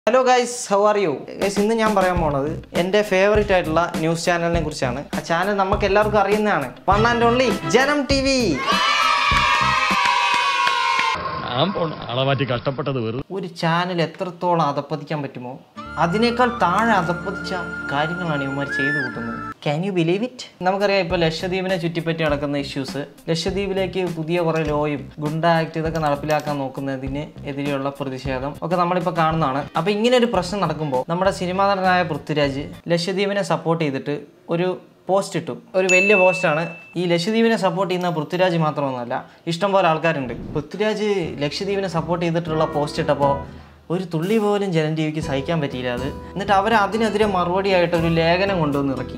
Hello guys how are you guys ഇന്ന് ഞാൻ പറയാൻ പോണത് എൻ്റെ ഫേവറേറ്റ് ആയിട്ടുള്ള ന്യൂസ് ചാനലിനെ കുറിച്ചാണ് ആ ചാനൽ നമുക്ക് എല്ലാവർക്കും അറിയുന്നതാണ് one and only Janam T V ഞാൻ പോണ ആളെ മാറ്റി കഷ്ടപ്പെട്ടത് വെറുതെ ഒരു ചാനൽ എത്രത്തോളം അധപ്പതിക്കാൻ പറ്റുമോ അതിനേക്കാൾ താഴെ അധപ്പതിച്ച കാര്യങ്ങളാണ് ഇവന്മാർ ചെയ്തു കൂട്ടുന്നത് ക്യാൻ യു ബിലീവ് ഇറ്റ് നമുക്കറിയാം ഇപ്പോൾ ലക്ഷദ്വീപിനെ ചുറ്റിപ്പറ്റി നടക്കുന്ന ഇഷ്യൂസ് ലക്ഷദ്വീപിലേക്ക് പുതിയ കുറേ ലോയും ഗുണ്ട ആക്ട് ഇതൊക്കെ നടപ്പിലാക്കാൻ നോക്കുന്നതിന് എതിരെയുള്ള പ്രതിഷേധം ഒക്കെ നമ്മളിപ്പോൾ കാണുന്നതാണ് അപ്പോൾ ഇങ്ങനെ ഒരു പ്രശ്നം നടക്കുമ്പോൾ നമ്മുടെ സിനിമാ നടനായ പൃഥ്വിരാജ് ലക്ഷദ്വീപിനെ സപ്പോർട്ട് ചെയ്തിട്ട് ഒരു പോസ്റ്റ് ഇട്ടു ഒരു വലിയ പോസ്റ്റാണ് ഈ ലക്ഷദ്വീപിനെ സപ്പോർട്ട് ചെയ്യുന്ന പൃഥ്വിരാജ് മാത്രമൊന്നുമല്ല ഇഷ്ടംപോലെ ആൾക്കാരുണ്ട് പൃഥ്വിരാജ് ലക്ഷദ്വീപിനെ സപ്പോർട്ട് ചെയ്തിട്ടുള്ള പോസ്റ്റ് ഇട്ടപ്പോൾ ഒരു തുള്ളി പോലും ജനം ടി വിക്ക് സഹിക്കാൻ പറ്റിയില്ല അത് എന്നിട്ട് അവർ അതിനെതിരെ മറുപടിയായിട്ട് ഒരു ലേഖനം കൊണ്ടുവന്ന് ഇറക്കി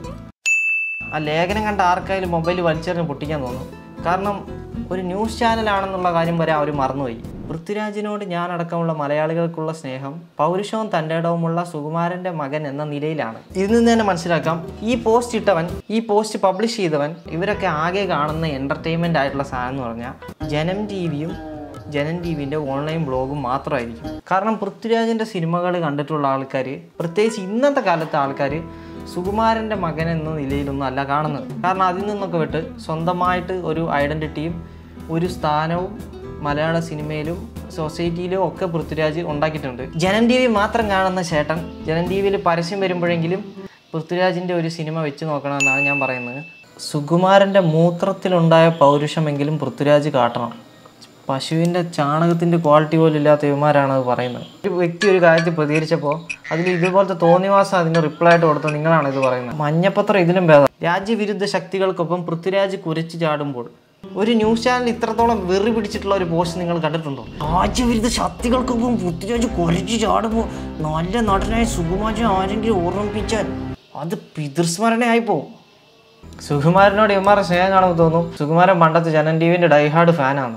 ആ ലേഖനം കണ്ട ആർക്കായാലും മൊബൈൽ വലിച്ചെറിഞ്ഞ് പൊട്ടിക്കാൻ തോന്നും കാരണം ഒരു ന്യൂസ് ചാനലാണെന്നുള്ള കാര്യം വരെ അവർ മറന്നുപോയി പൃഥ്വിരാജിനോട് ഞാനടക്കമുള്ള മലയാളികൾക്കുള്ള സ്നേഹം പൗരുഷവും തൻ്റെ ഇടവുമുള്ള സുകുമാരൻ്റെ മകൻ എന്ന നിലയിലാണ് ഇതിൽ നിന്ന് തന്നെ മനസ്സിലാക്കാം ഈ പോസ്റ്റ് ഇട്ടവൻ ഈ പോസ്റ്റ് പബ്ലിഷ് ചെയ്തവൻ ഇവരൊക്കെ ആകെ കാണുന്ന എൻ്റർടൈൻമെൻ്റ് ആയിട്ടുള്ള സാധനം എന്ന് പറഞ്ഞാൽ ജനം ടി വിയും ജനൻ ടി വിൻ്റെ ഓൺലൈൻ ബ്ലോഗും മാത്രമായിരിക്കും കാരണം പൃഥ്വിരാജിൻ്റെ സിനിമകൾ കണ്ടിട്ടുള്ള ആൾക്കാർ പ്രത്യേകിച്ച് ഇന്നത്തെ കാലത്തെ ആൾക്കാർ സുകുമാരൻ്റെ മകൻ എന്ന നിലയിലൊന്നും അല്ല കാണുന്നത് കാരണം അതിൽ നിന്നൊക്കെ വിട്ട് സ്വന്തമായിട്ട് ഒരു ഐഡൻറ്റിറ്റിയും ഒരു സ്ഥാനവും മലയാള സിനിമയിലും സൊസൈറ്റിയിലും ഒക്കെ പൃഥ്വിരാജ് ഉണ്ടാക്കിയിട്ടുണ്ട് ജനൻ ടി വി മാത്രം കാണുന്ന ചേട്ടൻ ജനൻ ടി വിയിൽ പരസ്യം വരുമ്പോഴെങ്കിലും പൃഥ്വിരാജിൻ്റെ ഒരു സിനിമ വെച്ച് നോക്കണമെന്നാണ് ഞാൻ പറയുന്നത് സുകുമാരൻ്റെ മൂത്രത്തിലുണ്ടായ പൗരുഷമെങ്കിലും പൃഥ്വിരാജ് കാട്ടണം പശുവിൻ്റെ ചാണകത്തിൻ്റെ ക്വാളിറ്റി പോലും ഇല്ലാത്ത ഇവന്മാരാണ് അത് പറയുന്നത് ഒരു വ്യക്തി ഒരു കാര്യത്തിൽ പ്രതികരിച്ചപ്പോൾ അതിൽ ഇതുപോലത്തെ തോന്നിവാസം അതിന് റിപ്ലൈ ആയിട്ട് കൊടുത്ത നിങ്ങളാണ് ഇത് പറയുന്നത് മഞ്ഞപ്പത്രം ഇതിലും ഭേദം രാജ്യവിരുദ്ധ ശക്തികൾക്കൊപ്പം പൃഥ്വിരാജ് കുരച്ചു ചാടുമ്പോൾ ഒരു ന്യൂസ് ചാനൽ ഇത്രത്തോളം വെറി പിടിച്ചിട്ടുള്ള ഒരു പോസ്റ്റ് നിങ്ങൾ കണ്ടിട്ടുണ്ടോ രാജ്യവിരുദ്ധ ശക്തികൾക്കൊപ്പം പൃഥ്വിരാജ് കുരച്ചു ചാടുമ്പോൾ നല്ല നടനായ സുകുമാരൻ ആരെങ്കിലും ഓർമ്മിപ്പിച്ചാൽ അത് പിതൃസ്മരണയായി പോകും സുകുമാരനോട് ഇവന്മാരുടെ സ്നേഹം കാണുമ്പോൾ തോന്നും സുകുമാരൻ പണ്ടത്തെ ജനൻ ടി വിൻ്റെ ഡൈഹാർഡ് ഫാനാണ്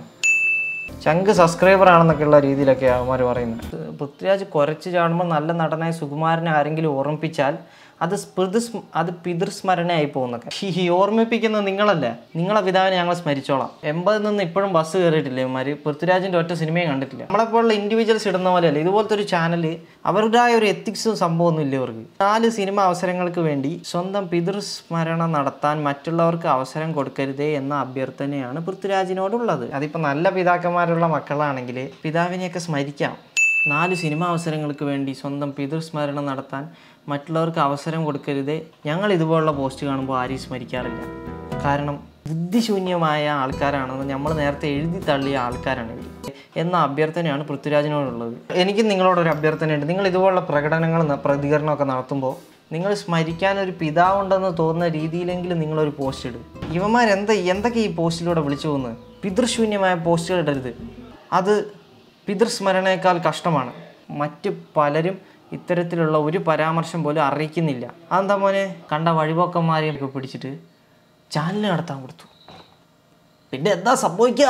ചങ്ക് സബ്സ്ക്രൈബർ ആണെന്നൊക്കെയുള്ള രീതിയിലൊക്കെ അവന്മാർ പറയുന്നത് പൃഥ്വിരാജ് കുറച്ച് ചാടുമ്പോൾ നല്ല നടനായ സുകുമാരനെ ആരെങ്കിലും ഓർമ്മിപ്പിച്ചാൽ അത് പിതൃസ് അത് പിതൃസ്മരണയായി പോകുന്നൊക്കെ ഈ ഓർമ്മിപ്പിക്കുന്നത് നിങ്ങളല്ലേ നിങ്ങളെ പിതാവിനെ ഞങ്ങൾ സ്മരിച്ചോളാം എൺപതിൽ നിന്ന് ഇപ്പോഴും ബസ് കയറിയിട്ടില്ല ഇവന്മാർ പൃഥ്വിരാജിൻ്റെ ഒറ്റ സിനിമയും കണ്ടിട്ടില്ല നമ്മളെപ്പോലുള്ള ഇൻഡിവിജ്വൽസ് ഇടുന്ന പോലെയല്ല ഇതുപോലത്തെ ഒരു ചാനൽ അവരുടേതായ ഒരു എത്തിക്സും സംഭവമൊന്നും ഇല്ല ഇവർക്ക് നാല് സിനിമ അവസരങ്ങൾക്ക് വേണ്ടി സ്വന്തം പിതൃസ്മരണ നടത്താൻ മറ്റുള്ളവർക്ക് അവസരം കൊടുക്കരുതേ എന്ന അഭ്യർത്ഥനയാണ് പൃഥ്വിരാജിനോടുള്ളത് അതിപ്പോൾ നല്ല പിതാക്കന്മാരുള്ള മക്കളാണെങ്കിൽ പിതാവിനെയൊക്കെ സ്മരിക്കാം നാല് സിനിമ അവസരങ്ങൾക്ക് വേണ്ടി സ്വന്തം പിതൃസ്മരണ നടത്താൻ മറ്റുള്ളവർക്ക് അവസരം കൊടുക്കരുതേ ഞങ്ങൾ ഇതുപോലുള്ള പോസ്റ്റ് കാണുമ്പോൾ ആരെയും സ്മരിക്കാറില്ല കാരണം ബുദ്ധിശൂന്യമായ ആൾക്കാരാണെന്ന് നമ്മൾ നേരത്തെ എഴുതി തള്ളിയ ആൾക്കാരാണ് ഇവർ എന്ന അഭ്യർത്ഥനയാണ് പൃഥ്വിരാജിനോടുള്ളത് എനിക്ക് നിങ്ങളോടൊരു അഭ്യർത്ഥനയുണ്ട് നിങ്ങൾ ഇതുപോലുള്ള പ്രകടനങ്ങൾ ന- പ്രതികരണമൊക്കെ നടത്തുമ്പോൾ നിങ്ങൾ സ്മരിക്കാൻ ഒരു പിതാവുണ്ടെന്ന് തോന്നുന്ന രീതിയിലെങ്കിലും നിങ്ങളൊരു പോസ്റ്റ് ഇടും ഇവന്മാരെന്താ എന്തൊക്കെ ഈ പോസ്റ്റിലൂടെ വിളിച്ചു പോകുന്നത് പിതൃശൂന്യമായ പോസ്റ്റുകൾ ഇടരുത് അത് പിതൃസ്മരണയേക്കാൾ കഷ്ടമാണ് മറ്റ് പലരും ഇത്തരത്തിലുള്ള ഒരു പരാമർശം പോലും അറിയിക്കുന്നില്ല അതെന്താ മോനെ കണ്ട വഴിപോക്കന്മാരെയൊക്കെ പിടിച്ചിട്ട് ചാനൽ നടത്താൻ കൊടുത്തു പിന്നെ എന്താ സംഭവിക്കുക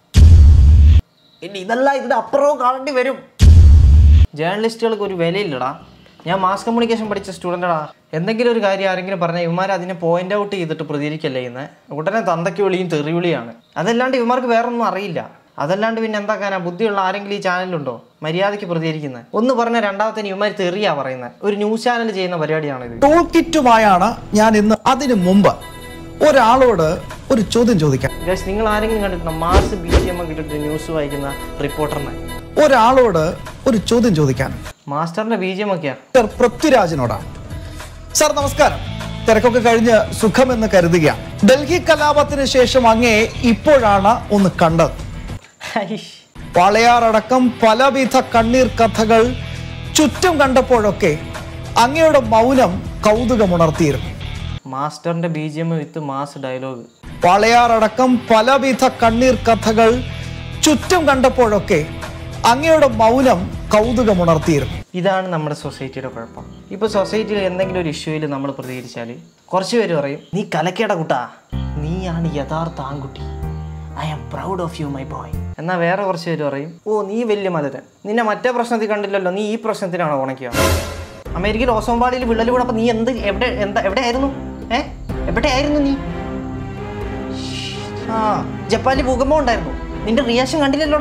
പിന്നെ ഇതല്ല ഇതിൻ്റെ അപ്പുറവും കാണേണ്ടി വരും ജേർണലിസ്റ്റുകൾക്ക് ഒരു വിലയില്ലടാ ഞാൻ മാസ് കമ്മ്യൂണിക്കേഷൻ പഠിച്ച സ്റ്റുഡൻ്റടാ എന്തെങ്കിലും ഒരു കാര്യം ആരെങ്കിലും പറഞ്ഞാൽ ഇവന്മാർ അതിനെ പോയിന്റ് ഔട്ട് ചെയ്തിട്ട് പ്രതികരിക്കല്ലേ ചെയ്യുന്നത് ഉടനെ തന്തയ്ക്ക് വിളിയും തെറിവിളിയാണ് അതല്ലാണ്ട് ഇവന്മാർക്ക് വേറൊന്നും അറിയില്ല അതല്ലാണ്ട് പിന്നെ എന്താക്കാനാ ബുദ്ധിയുള്ള ആരെങ്കിലും ഈ ചാനലുണ്ടോ മര്യാദയ്ക്ക് പ്രതികരിക്കുന്നത് ഒന്ന് പറഞ്ഞ രണ്ടാമത്തെ ഇവന്മാർ തെറിയാ പറയുന്നത് ഒരു ന്യൂസ് ചാനൽ ചെയ്യുന്ന പരിപാടിയാണിത് ടൂൾ കിറ്റുമായാണ് ഞാൻ ഇന്ന് അതിനു മുമ്പ് ഒരാളോട് ഒരു ചോദ്യം ചോദിക്കാം ഗൈസ് നിങ്ങൾ ആരെങ്കിലും കണ്ടിട്ടുണ്ടോ മാസ് ബി ജി എം ഒക്കെ ഇട്ടിട്ട് ന്യൂസ് വായിക്കുന്ന റിപ്പോർട്ടറിനെ ഒരാളോട് ഒരു ചോദ്യം ചോദിക്കാൻ മാസ്റ്ററിന്റെ ബി ജി എം ഒക്കെയാ ഡോക്ടർ പൃഥ്വിരാജിനോടാണ് സാർ നമസ്കാരം തിരക്കൊക്കെ കഴിഞ്ഞ് സുഖമെന്ന് കരുതുക ഡൽഹി കലാപത്തിന് ശേഷം അങ്ങേ ഇപ്പോഴാണ് ഒന്ന് കണ്ടത് ഹൈഷ്. വാളയാറടക്കം പലവിധ കണ്ണീർ കഥകൾ ചുറ്റും കണ്ടപ്പോഴൊക്കെ അങ്ങയുടെ മൗനം കൗതുകമുണർത്തിയിരുന്നു മാസ്റ്ററിന്റെ B G M with mass dialogue വാളയാറടക്കം പലവിധ കണ്ണീർ കഥകൾ ചുറ്റും കണ്ടപ്പോഴൊക്കെ അങ്ങയുടെ മൗനം കൗതുകമുണർത്തിയിരുന്നു ഇതാണ് നമ്മുടെ സൊസൈറ്റിയുടെ കുഴപ്പം ഇപ്പോൾ സൊസൈറ്റിയിൽ എന്തെങ്കിലും ഒരു ഇഷ്യൂവിൽ നമ്മൾ പ്രതികരിച്ചാൽ കുറച്ച് പേര് പറയും നീ കലക്കേട കുട്ടാ നീയാണ് യഥാർത്ഥ ആൺകുട്ടി I am proud of you my boy എന്നാൽ വേറെ കുറച്ച് പേര് പറയും ഓ നീ വലിയ മലരൻ നിന്നെ മറ്റേ പ്രശ്നത്തിൽ കണ്ടില്ലല്ലോ നീ ഈ പ്രശ്നത്തിനാണോ ഉണക്കുക അമേരിക്കയിൽ ഓസോംപാടിയിൽ വിള്ളൽ കൂടപ്പോൾ നീ എന്ത് എവിടെ എന്താ എവിടെയായിരുന്നു ഏ എവിടെയായിരുന്നു നീ ആ ജപ്പാനിൽ ഭൂകമ്പം ഉണ്ടായിരുന്നു നിന്റെ റിയാക്ഷൻ കണ്ടില്ലല്ലോടാ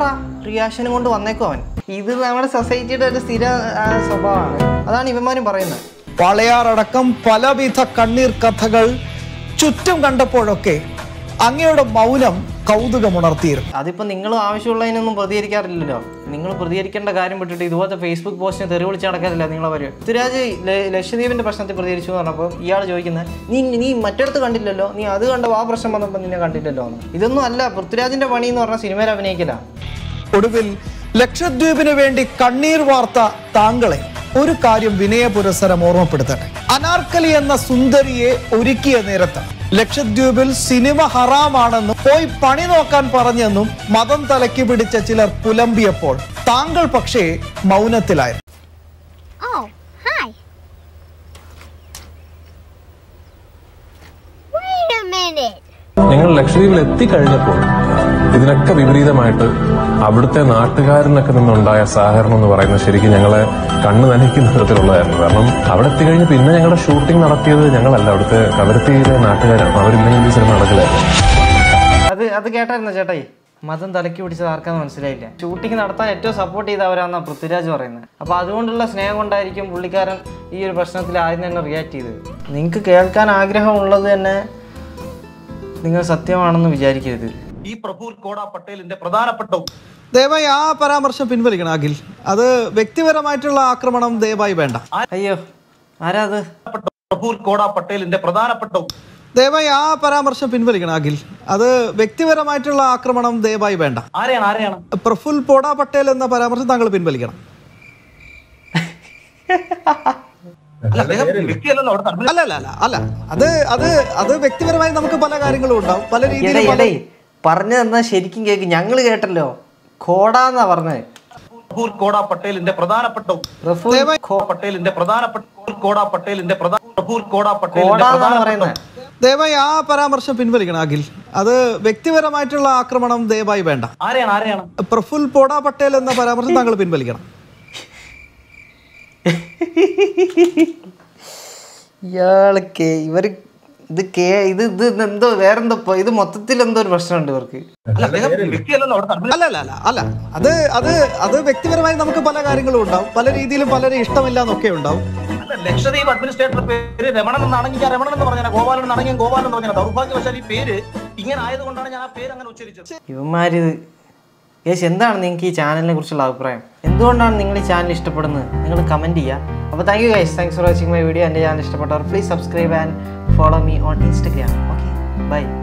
റിയാക്ഷനും കൊണ്ട് വന്നേക്കും അവൻ ഇത് നമ്മുടെ സൊസൈറ്റിയുടെ ഒരു സ്ഥിര ആ, സ്വഭാവമാണ് അതാണ് ഇവന്മാരും പറയുന്നത് വാളയാറടക്കം പലവിധ കണ്ണീർ കഥകൾ ചുറ്റും കണ്ടപ്പോഴൊക്കെ അങ്ങയുടെ മൗനം കൗതുകമുണർത്തിയിരുന്നു അതിപ്പോൾ നിങ്ങൾ ആവശ്യമുള്ളതിനൊന്നും പ്രതികരിക്കാറില്ലല്ലോ നിങ്ങൾ പ്രതികരിക്കേണ്ട കാര്യം വിട്ടിട്ട് ഇതുപോലത്തെ ഫേസ്ബുക്ക് പോസ്റ്റിന് തെറി വിളിച്ച് നടക്കാറില്ല നിങ്ങളെ വരും പൃഥ്വിരാജ് ല- ലക്ഷദ്വീപിന്റെ പ്രശ്നത്തിൽ പ്രതികരിച്ചു എന്ന് പറഞ്ഞപ്പോൾ ഇയാൾ ചോദിക്കുന്നത് നീ നീ മറ്റിടത്ത് കണ്ടില്ലല്ലോ നീ അത് കണ്ട ആ പ്രശ്നം വന്നപ്പോൾ നിന്നെ കണ്ടില്ലല്ലോ എന്ന് ഇതൊന്നും അല്ല പൃഥ്വിരാജിന്റെ പണി എന്ന് പറഞ്ഞാൽ സിനിമയിൽ അഭിനയിക്കില്ല ഒടുവിൽ ലക്ഷദ്വീപിന് വേണ്ടി കണ്ണീർ വാർത്ത താങ്കളെ ഒരു കാര്യം വിനയ പുരസരം ഓർമ്മപ്പെടുത്തട്ടെ അനാർക്കലി എന്ന സുന്ദരിയെ ഒരുക്കിയ നേരത്ത് ലക്ഷദ്വീപിൽ സിനിമ ഹറാമാണെന്നും പോയി പണി നോക്കാൻ പറഞ്ഞെന്നും മതം തലയ്ക്ക് പിടിച്ച ചിലർ പുലമ്പിയപ്പോൾ താങ്കൾ പക്ഷേ മൗനത്തിലായിരുന്നു Oh, hi. Wait a minute. ഞങ്ങൾ ലക്ഷദ്വീപിൽ എത്തിക്കഴിഞ്ഞപ്പോൾ ഇതിനൊക്കെ വിപരീതമായിട്ട് അവിടുത്തെ നാട്ടുകാരിനൊക്കെ നിന്നുണ്ടായ സഹകരണം എന്ന് പറയുന്നത് ശരിക്കും ഞങ്ങളെ കണ്ണു നനയ്ക്കുന്ന വിധത്തിലുള്ളതായിരുന്നു കാരണം അവിടെ എത്തിക്കഴിഞ്ഞ് പിന്നെ ഞങ്ങളുടെ ഷൂട്ടിംഗ് നടത്തിയത് ഞങ്ങളല്ല അവിടുത്തെ കവരത്തിയിലെ നാട്ടുകാരാണ് അവരില്ലെങ്കിൽ ഈ സിനിമ നടക്കില്ലായിരുന്നു അത് അത് കേട്ടായിരുന്നോ ചേട്ടായി മതം തലയ്ക്ക് പിടിച്ചത് ആർക്കാന്ന് മനസ്സിലായില്ല ഷൂട്ടിംഗ് നടത്താൻ ഏറ്റവും സപ്പോർട്ട് ചെയ്തവരാണെന്നാണ് പൃഥ്വിരാജ് പറയുന്നത് അപ്പോൾ അതുകൊണ്ടുള്ള സ്നേഹം കൊണ്ടായിരിക്കും പുള്ളിക്കാരൻ ഈ ഒരു പ്രശ്നത്തിൽ ആദ്യം തന്നെ റിയാക്ട് ചെയ്തത് നിങ്ങൾക്ക് കേൾക്കാൻ ആഗ്രഹമുള്ളത് തന്നെ നിങ്ങൾ സത്യമാണെന്ന് വിചാരിക്കരുത് ഈ പ്രഫുൽ കോട പട്ടേലിന്റെ പ്രധാനപ്പെട്ട ദയവായി ആ പരാമർശം പിൻവലിക്കണം അഖിൽ അത് വ്യക്തിപരമായിട്ടുള്ള ആക്രമണം ദയവായി വേണ്ട അയ്യോ ആരാ അത് പ്രഫുൽ കോട പട്ടേലിന്റെ പ്രധാനപ്പെട്ട ദയവായി ആ പരാമർശം പിൻവലിക്കണം അഖിൽ അത് വ്യക്തിപരമായിട്ടുള്ള ആക്രമണം ദയവായി വേണ്ട ആരെയാണ് ആരെയാണ് പ്രഫുൽ പോഡ പട്ടേൽ എന്ന പരാമർശം താങ്കൾ പിൻവലിക്കണം അല്ല, അദ്ദേഹം വ്യക്തിയല്ലല്ലോ അവിടെ നടന്നത്. അല്ല അല്ല അല്ല അല്ല അത് അത് അത് വ്യക്തിപരമായി നമുക്ക് പല കാര്യങ്ങളും ഉണ്ടാവും പല എടേ രീതിയിലും പല എടേ പറഞ്ഞു തന്നാ ശരിക്കും കേക്ക് ഞങ്ങൾ കേട്ടല്ലോ കോടാന്നാ പറഞ്ഞത് പ്രഫുൽ കോട പട്ടേലിന്റെ പ്രധാനപ്പെട്ട പ്രഫുൽ ദയവായി- ഖോ- പട്ടേലിന്റെ പ്രധാനപ്പെട്ട പ്രഫുൽ കോട പട്ടേലിന്റെ പ്രധാന പ്രഫുൽ കോട പട്ടേലിന്റെ കോടാന്നാണ് പ്രധാനപ്പെട്ട പറയുന്നത് ദയവായി ആ പരാമർശം പിൻവലിക്കണം അഖിൽ അത് വ്യക്തിപരമായിട്ടുള്ള ആക്രമണം ദയവായി വേണ്ട ആരെയാണ് ആരെയാണ് പ്രഫുൽ പോഡ പട്ടേൽ എന്ന പരാമർശം താങ്കൾ പിൻവലിക്കണം ഇയാള് കേ ഇവർ ഇത് കേ ഇത് ഇത് എന്തോ വേറെന്തോ ഇപ്പൊ ഇത് മൊത്തത്തിൽ എന്തോ ഒരു പ്രശ്നമുണ്ട് ഇവർക്ക് അല്ല, അദ്ദേഹം വ്യക്തിയല്ലല്ലോ അവിടെ നടന്നത്. അല്ല അല്ല അല്ല അല്ല അത് അത് അത് വ്യക്തിപരമായി നമുക്ക് പല കാര്യങ്ങളും ഉണ്ടാവും പല രീതിയിലും പലരും ഇഷ്ടമില്ല എന്നൊക്കെ ഉണ്ടാവും അല്ല, ലക്ഷദ്വീപ് അഡ്മിനിസ്ട്രേറ്റർ പേര് രമണൻ എന്നാണെങ്കിൽ ഞാൻ രമണൻ എന്ന് പറഞ്ഞാൽ ഗോപാലൻ എന്നാണെങ്കിൽ ഞാൻ ഗോപാലൻ എന്ന് പറഞ്ഞാൽ ദൗർഭാഗ്യവശാൽ ഈ പേര് ഇങ്ങനെ ആയതുകൊണ്ടാണ് ഞാൻ ആ പേര് അങ്ങനെ ഉച്ചരിച്ചത് ഇവന്മാര് യേശ് എന്താണ് നിങ്ങൾക്ക് ഈ ചാനലിനെ കുറിച്ചുള്ള അഭിപ്രായം എന്തുകൊണ്ടാണ് നിങ്ങൾ ഈ ചാനൽ ഇഷ്ടപ്പെടുന്നത് നിങ്ങൾ കമൻറ്റ് ചെയ്യുക അപ്പോൾ thank you guys thanks for watching my video എൻ്റെ ചാനൽ ഇഷ്ടപ്പെട്ടവർ please subscribe and follow me on Instagram okay by